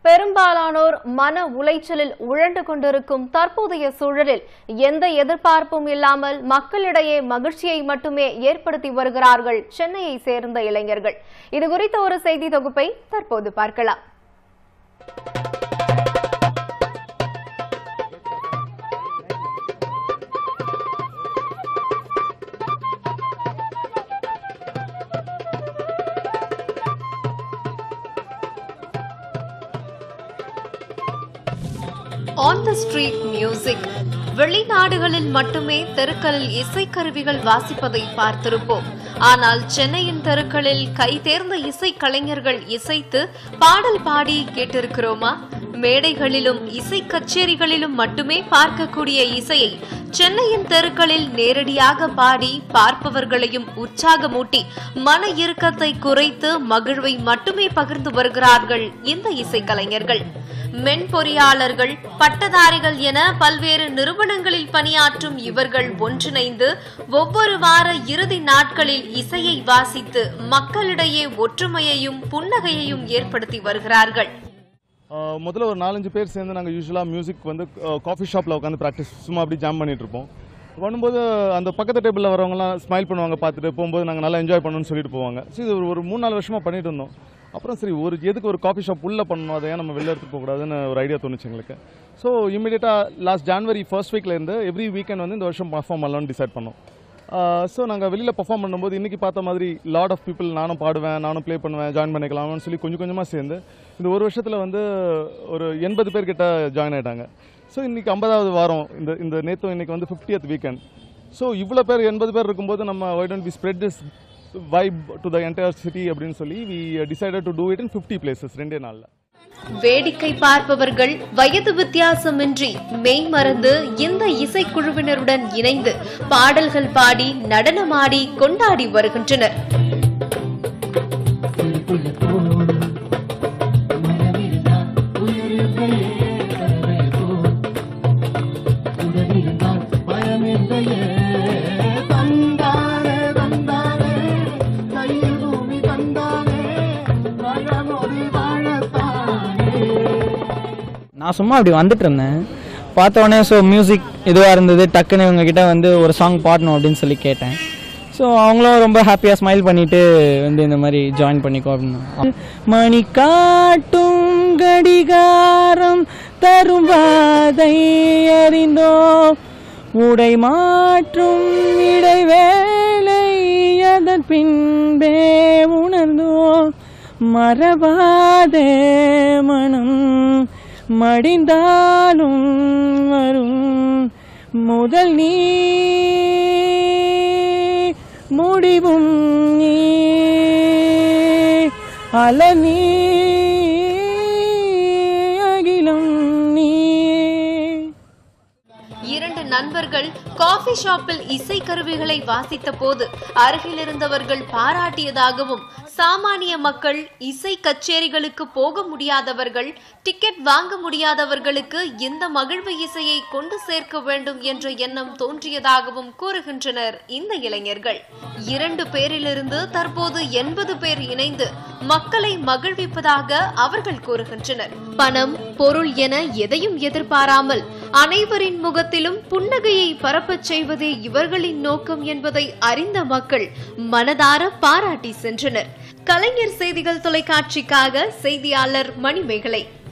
பெரும்பாலானோர் மன உளைச்சலில் உழண்டு கொண்டிருக்கும் தற்போதைய சூழலில் எந்த எதிர்பார்ப்பும் இல்லாமல் மக்களிடையே மகிழ்ச்சியை மட்டுமே ஏற்படுத்தி வருகிறார்கள் சென்னையை சேர்ந்த இளைஞர்கள் இது குறித்த ஒரு செய்தி தொகுப்பை தற்போது பார்க்கலாம் ஆன் த ஸ்ட்ரீட் மியூசிக் வெளிநாடுகளில் மட்டுமே தெருக்களில் இசைக்கருவிகள் வாசிப்பதை பார்த்திருப்போம் ஆனால் சென்னையின் தெருக்களில் கைதேர்ந்த இசை கலைஞர்கள் இசைத்து பாடல் பாடி கேட்டிருக்கிறோமா மேடைகளிலும் இசை கச்சேரிகளிலும் மட்டுமே பார்க்கக்கூடிய இசையை சென்னையின் தெருக்களில் நேரடியாக பாடி பார்ப்பவர்களையும் உற்சாகமூட்டி மன இறுக்கத்தை குறைத்து மகிழ்வை மட்டுமே பகிர்ந்து வருகிறார்கள் இந்த இசைக்கலைஞர்கள் மென்பொறியாளர்கள் பட்டதாரிகள் என பல்வேறு நிறுவனங்களில் பணியாற்றும் இவர்கள் ஒன்றிணைந்து ஒவ்வொரு வார இறுதி நாட்களில் இசையை வாசித்து மக்களிடையே ஒற்றுமையையும் புன்னகையையும் ஏற்படுத்தி வருகிறார்கள் ஆஹ் முதல்ல ஒரு நாலஞ்சு பேர் சேர்ந்து நாங்கள் யூஸ்வலாக மியூசிக் வந்து காஃபி ஷாப்பில் உட்காந்து ப்ராக்டிஸ் சும்மா அப்படி ஜாம் பண்ணிட்டு இருப்போம் பண்ணும்போது அந்த பக்கத்து டேபிளில் வரவங்கலாம் ஸ்மைல் பண்ணுவாங்க பார்த்துட்டு போகும்போது நாங்கள் நல்லா என்ஜாய் பண்ணணும்னு சொல்லிட்டு போவாங்க சரி இது ஒரு- ஒரு மூணு நாலு வருஷமாக பண்ணிட்டு இருந்தோம் அப்புறம் சரி ஒரு எதுக்கு ஒரு காஃபி ஷாப் உள்ளே பண்ணணும் அதை ஏன் நம்ம வெளில எடுத்துட்டு போகக்கூடாதுன்னு ஒரு ஐடியா தோணுச்சு எங்களுக்கு ஸோ இமீடியட்டாக லாஸ்ட் ஜான்வரி ஃபர்ஸ்ட் வீக்ல இருந்து எவ்ரி வீக்கெண்ட் வந்து இந்த வருஷம் பர்ஃபார்ம் பண்ணலாம்னு டிசைட் பண்ணோம் ஸோ நாங்கள் வெளியில் பர்ஃபார்ம் பண்ணும்போது இன்றைக்கி பார்த்த மாதிரி லாட் ஆஃப் பீப்புள் நானும் பாடுவேன் நானும் ப்ளே பண்ணுவேன் ஜாயின் பண்ணிக்கலாம்னு சொல்லி கொஞ்சம் கொஞ்சமாக சேர்ந்து இந்த ஒரு வருஷத்தில் வந்து ஒரு எண்பது பேர் கிட்ட ஜாயின் ஆயிட்டாங்க ஸோ இன்றைக்கி ஐம்பதாவது வாரம் இந்த இந்த நேற்று இன்னைக்கு வந்து ஃபிஃப்டியத் வீக்கெண்ட் ஸோ இவ்வளோ பேர் எண்பது பேர் இருக்கும்போது நம்ம why don't we spread this vibe to the entire city அப்படின்னு சொல்லி we decided to do it in fifty places ரெண்டே நாளில் வேடிக்கை பார்ப்பவர்கள் வயது வித்தியாசமின்றி மெய் மறந்து இந்த இசைக்குழுவினருடன் இணைந்து பாடல்கள் பாடி நடனமாடி கொண்டாடி வருகின்றனர் தந்தானே தந்தானே கையில் பூமி தந்தானே வளமொழி வாழத்தானே நான் சும்மா அப்படி வந்துட்டு இருந்தேன் பார்த்த உடனே ஸோ மியூசிக் இதுவாக இருந்தது டக்குன்னு இவங்க கிட்ட வந்து ஒரு சாங் பாடணும் அப்படின்னு சொல்லி கேட்டேன் ஸோ அவங்களும் ரொம்ப ஹாப்பியாக ஸ்மைல் பண்ணிட்டு வந்து இந்த மாதிரி ஜாயின் பண்ணிக்கோ அப்படின்னு மணி காட்டும் கடிகாரம் தரும் பாதை அறிந்தோ உடை மாற்றும் இடைவேளை அதன் பின்பே உணர்ந்தோ மறவாதே மனம் மடிந்தாலும் வரும் முதல் நீ முடிவும் நீ அல நீ அகிலம் நீ இரண்டு நண்பர்கள் காஃபி ஷாப்பில் இசை கருவிகளை வாசித்த போது அருகில் இருந்தவர்கள் பாராட்டியதாகவும் சாமானிய மக்கள் இசை கச்சேரிகளுக்கு போக முடியாதவர்கள் டிக்கெட் வாங்க முடியாதவர்களுக்கு இந்த மகிழ்வு இசையை கொண்டு சேர்க்க வேண்டும் என்ற எண்ணம் தோன்றியதாகவும் கூறுகின்றனர் இந்த இளைஞர்கள் இரண்டு பேரிலிருந்து தற்போது எண்பது பேர் இணைந்து மக்களை மகிழ்விப்பதாக அவர்கள் கூறுகின்றனர் பணம் பொருள் என எதையும் எதிர்பாராமல் அனைவரின் முகத்திலும் புன்னகையை பரப்பச் செய்வதே இவர்களின் நோக்கம் என்பதை அறிந்த மக்கள் மனதார பாராட்டி சென்றனர் கலைஞர் செய்திகள் தொலைக்காட்சிக்காக செய்தியாளர் மணிமேகலை